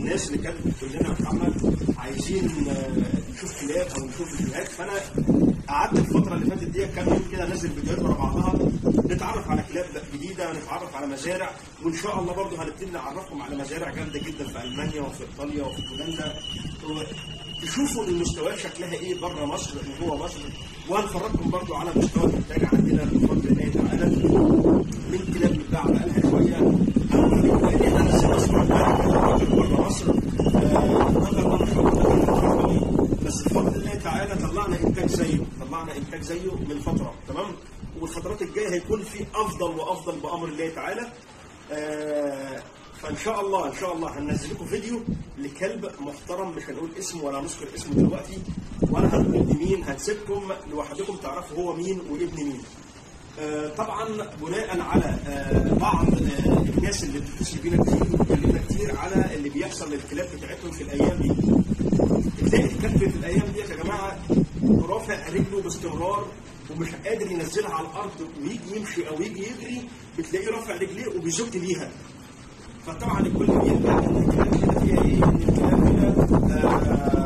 الناس اللي كانت بتقول لنا يا محمد عايزين آه، نشوف كلاب او نشوف فيديوهات فانا قعدت الفتره اللي فاتت دي كام يوم كده انزل فيديوهات ورا بعضها نتعرف على كلاب جديده نتعرف على مزارع وان شاء الله برضه هنبتدي نعرفكم على مزارع جامده جدا في المانيا وفي ايطاليا وفي هولندا تشوفوا المستويات شكلها ايه بره مصر وجوه مصر وهنفرجكم برضو على مستوى الانتاج عندنا بفضل الله تعالى من كلاب بتباع بقالها شويه هنوريكم ان احنا نزلنا صور بره مصر آه، نقدر ما شاء الله بس بفضل الله تعالى طلعنا انتاج زيه طلعنا انتاج زيه من فتره تمام والفترات الجايه هيكون في افضل وافضل بامر الله تعالى آه، فان شاء الله ان شاء الله هننزل لكم فيديو لكلب محترم مش هنقول اسمه ولا نذكر اسمه دلوقتي ولا هنقول ابن مين هنسيبكم لوحدكم تعرفوا هو مين وابن مين. آه، طبعا بناء على آه، بعض آه، الناس اللي بتتصل بينا كتير وبتكلمنا كتير على اللي بيحصل للكلاب بتاعتهم في الايام دي. تلاقي الكلب في الايام دي يا جماعه رافع رجله باستمرار ومش قادر ينزلها على الارض ويجي يمشي او يجي يجري بتلاقيه رافع رجليه وبيزك ليها. فطبعا الكل بيرجع ان الكلاب كده فيها ايه؟ ان الكلاب كده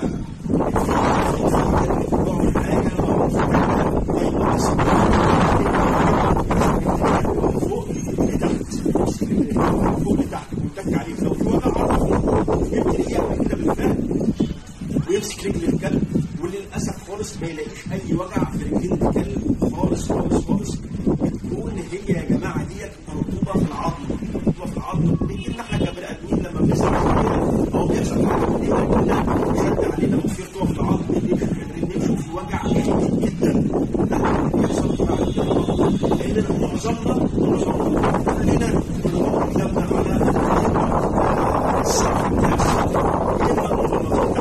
فوق لتحت فوق لتحت ويتك عليه لو في وجع عضلي يبتدي يعمل كده بالفعل ويمسك رجل الكلب وللاسف خالص ما يلاقيش اي وجع في رجلين الكلب خالص خالص خالص بتكون هي يا جماعه ديت رطوبه في العظم رطوبه في العظم بيجي لنا احنا كبني ادمين لما بنسمع كده او بيحصل حاجه بايدينا كده شد علينا وفي رطوبه في العظم بنمشي مش قادرين نمشي وفي وجع شديد جدا ده بيحصل في بعض لان معظمنا معظمنا كلنا بنقعد كلامنا على السقف بتاع السقف يبقى المغلطات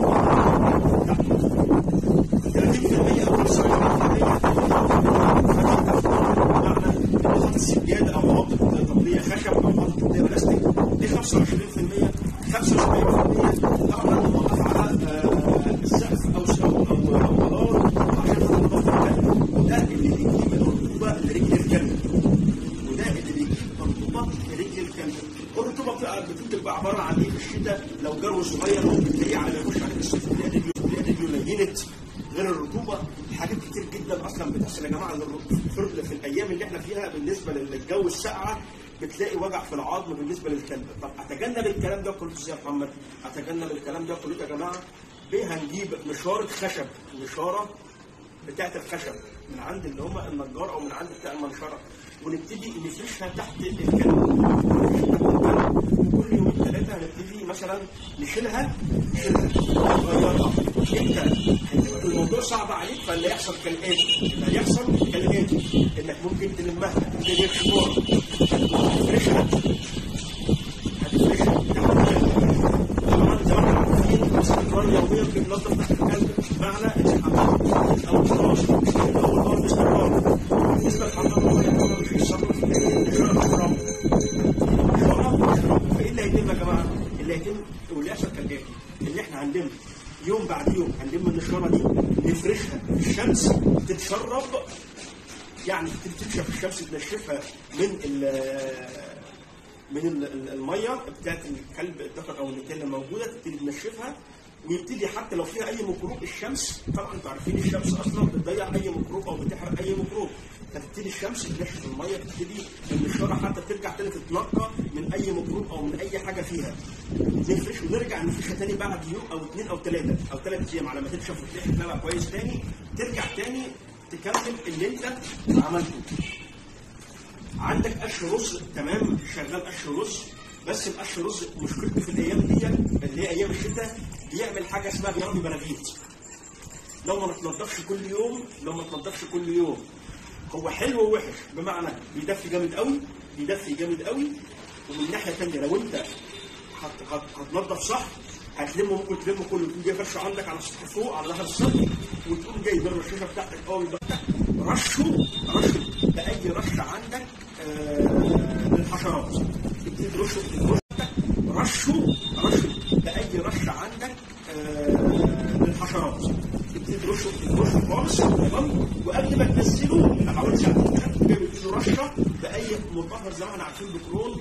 تحت 30% او 25% مواقف السجاده او مواقف تطبيق خشب او مواقف تطبيق بلاستيك دي 25% 75% طبعا نوقف على آه، السقف او او او او مدار عشان خاطر نضبط الكلب وده اللي بيجيب الرطوبه لرجل الكلب وده اللي بيجيب الرطوبه لرجل الكلب الرطوبه بتبقى بتبقى عباره عن ايه في الشتاء لو جو صغير ممكن تلاقيه على يخش عليك الصيف تلاقي رجله تلاقي رجله لينت غير الرطوبه حاجات كتير جدا اصلا بتحصل يا جماعه في في الايام اللي احنا فيها بالنسبه للجو الساقعه بتلاقي وجع في العظم بالنسبه للكلب طب اتجنب الكلام ده كله ازاي يا محمد اتجنب الكلام ده كله يا جماعه بيه هنجيب مشاره خشب مشاره بتاعت الخشب من عند اللي هم النجار او من عند بتاع المنشره ونبتدي نفرشها تحت الكلب كل يومين ثلاثه هنبتدي مثلا نشيلها نشيلها نغيرها انت هيبقى الموضوع صعب عليك فاللي يحصل كالاتي اللي هيحصل كالاتي انك ممكن تلمها تبتدي الخمار هتفرشها هتفرشها طبعا زي ما احنا عارفين باستمرار يوميا بننظف تحت الكلب معنى الحمام او الفراش او الارض باستمرار بالنسبه للحمام هو يعتبر مش بيتصرف شرب حرام شرب فايه اللي هيتم يا جماعه؟ اللي هيتم واللي يحصل كالاتي اللي احنا هنلم يوم بعد يوم هنلم النشاره دي نفرشها في الشمس تتشرب يعني تمشي في الشمس تنشفها من ال من ال- ال- الميه بتاعت الكلب الذكر او النتيجه اللي موجوده تبتدي تنشفها ويبتدي حتى لو فيها اي ميكروب الشمس طبعا انتوا عارفين الشمس اصلا بتضيع اي ميكروب او بتحرق اي ميكروب فتبتدي الشمس تنشف الميه تبتدي النشاره حتى ترجع تاني تتنقى من اي ميكروب او من اي حاجه فيها نفرش ونرجع نفرشها تاني بعد يوم او اثنين او ثلاثه او ثلاث ايام على ما تنشف وتلاقي شكلها كويس تاني ترجع تاني تكمل اللي انت عملته عندك قش رز تمام شغال قش رز بس القش رز مشكلته في الايام دي اللي هي ايام الشتاء بيعمل حاجه اسمها بيربي بناديت لو ما تنضفش كل يوم لو ما تنضفش كل يوم هو حلو ووحش بمعنى بيدفي جامد قوي بيدفي جامد قوي ومن ناحيه ثانيه لو انت هت- هت- هتنضف صح هتلمه ممكن تلمه كله تقوم جاي فرشه عندك على السطح فوق على ظهر السطح وتقوم جاي بالرشاشه بتاعتك اول بتاعتك رشه رشه باي رشه عندك آه للحشرات تبتدي ترشه رشه رشه باي رشه عندك آه للحشرات تبتدي ترشه ترشه خالص تمام وقبل ما تنزله حوالي ساعتين ثلاثه جاي بتديله رشه باي مطهر زي ما احنا عارفين بكرول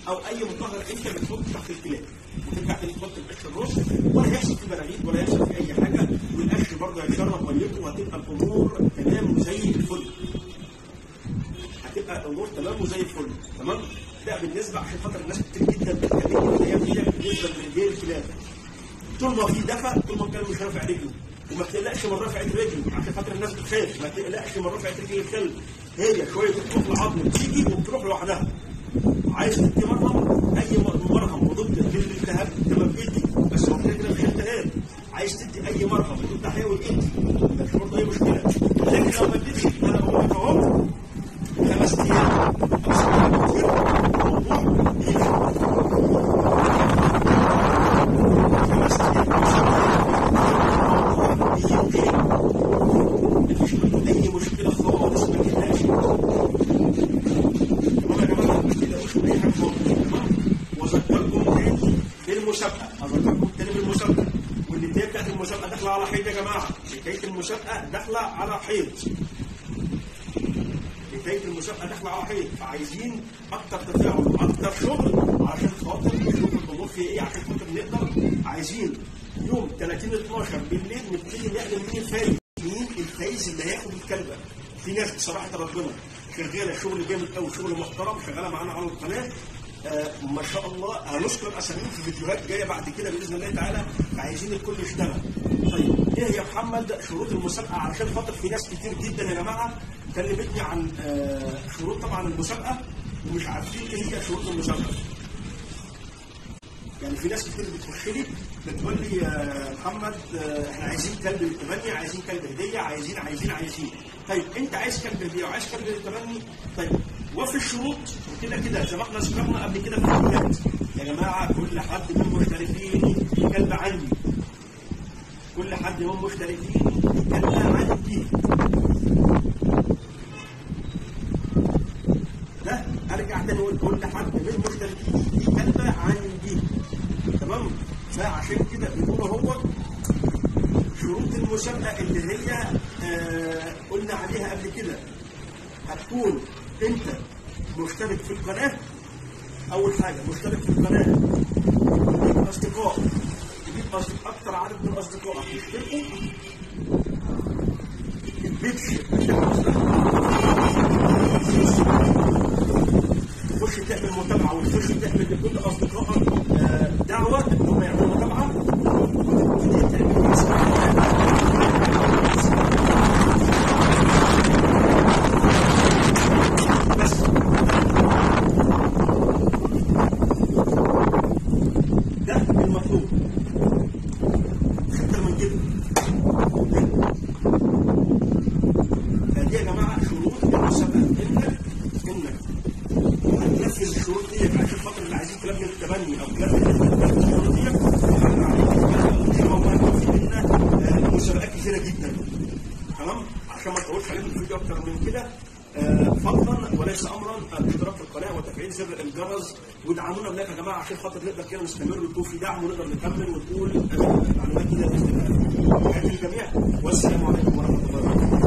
او اي مطهر انت بتحطه تحت الكلاب وترجع تاني تحط القش الرز ولا هيحصل فيه بلاغيث ولا هيحصل فيه اي حاجه والقش برضه هيشرب ميته وهتبقى الامور تمام زي الفل هتبقى الامور تمام وزي الفل تمام ده بالنسبه عشان خاطر الناس كتير جدا بتتكلم الايام دي بالنسبه لرجال الكلاب طول ما في دفع طول ما الكلب مش رافع رجله وما تقلقش من رفعه رجله عشان خاطر الناس بتخاف ما تقلقش من رفعه رجل الكلب هي شويه تروح العظم بتيجي وبتروح لوحدها عايز تدي مرهم اي مرهم وضد للالتهاب تمام ادي بس هو كده كده مش التهاب عايز تدي اي مرهم وضد حيوي ادي مش برضه اي مشكله لكن لو ما اديتش انا بقول لك اهو خمس ايام او ست ايام كتير الموضوع بيجي خمس ايام او ست ايام بيجي مفيش منه اي مشكله خالص ما تقلقش تمام يا جماعه ما تقلقوش من اي حاجه خالص تمام واذكركم تاني بالمسابقه اذكركم تاني بالمسابقه والنتيجه بتاعت المسابقه داخله على حيط يا جماعه نتيجه المسابقه داخله على حيط نتائج المسابقه داخله على حيط فعايزين اكتر تفاعل واكتر شغل عشان خاطر نشوف الامور فيها ايه عشان خاطر نقدر عايزين يوم 30 12 بالليل نبتدي نعلن مين الفايز مين الفايز اللي هياخد الكلبه في ناس بصراحه ربنا شغاله شغل جامد قوي شغل محترم شغاله معانا على القناه آه ما شاء الله هنذكر اساميهم في فيديوهات جايه بعد كده باذن الله تعالى فعايزين الكل يشتغل. طيب ايه يا محمد شروط المسابقه علشان خاطر في ناس كتير جدا يا جماعه كلمتني عن آه شروط طبعا المسابقه ومش عارفين ايه هي شروط المسابقه. يعني في ناس كتير بتخش لي بتقول لي يا محمد آه، احنا عايزين كلب للتبني عايزين كلب هديه عايزين عايزين عايزين طيب انت عايز كلب هديه وعايز كلب للتبني طيب وفي الشروط كده كده زي ما احنا ذكرنا قبل كده في الفيديوهات يا جماعه كل حد من المشتركين في كلب عندي كل حد من المشتركين في كلب عندي ده ارجع تاني اقول كل حد من المشتركين في كلبه عندي تمام فعشان كده بيقولوا هو شروط المسابقه اللي هي آه قلنا عليها قبل كده هتكون انت مشترك في القناه اول حاجه مشترك في القناه تجيب اصدقاء تجيب أصدقاء اكتر عدد من اصدقائك يشتركوا البيتش تخش تعمل متابعه وتخش تعمل لكل اصدقائك آه، دعوه ان هم يعملوا متابعه وتبتدي تعمل بس ده المطلوب مش اكتر من كده فدي يا جماعه شروط المسابقه انك انك هتنفذ الشروط دي عشان خاطر اللي عايزين كلاب من التبني او كلاب من الشروط دي هنعمل عليكم ان شاء الله يكون في منا آه، مسابقات كثيره جدا تمام عشان ما نطولش عليكم الفيديو اكتر من كده آه، فضلا وليس امرا الاشتراك في القناه وتفعيل زر الجرس وادعمونا هناك يا جماعه عشان خاطر نقدر كده نستمر ويكون في دعم ونقدر نكمل ونقول آه، معلومات كده باذن الله. تحياتي للجميع والسلام عليكم ورحمه الله وبركاته.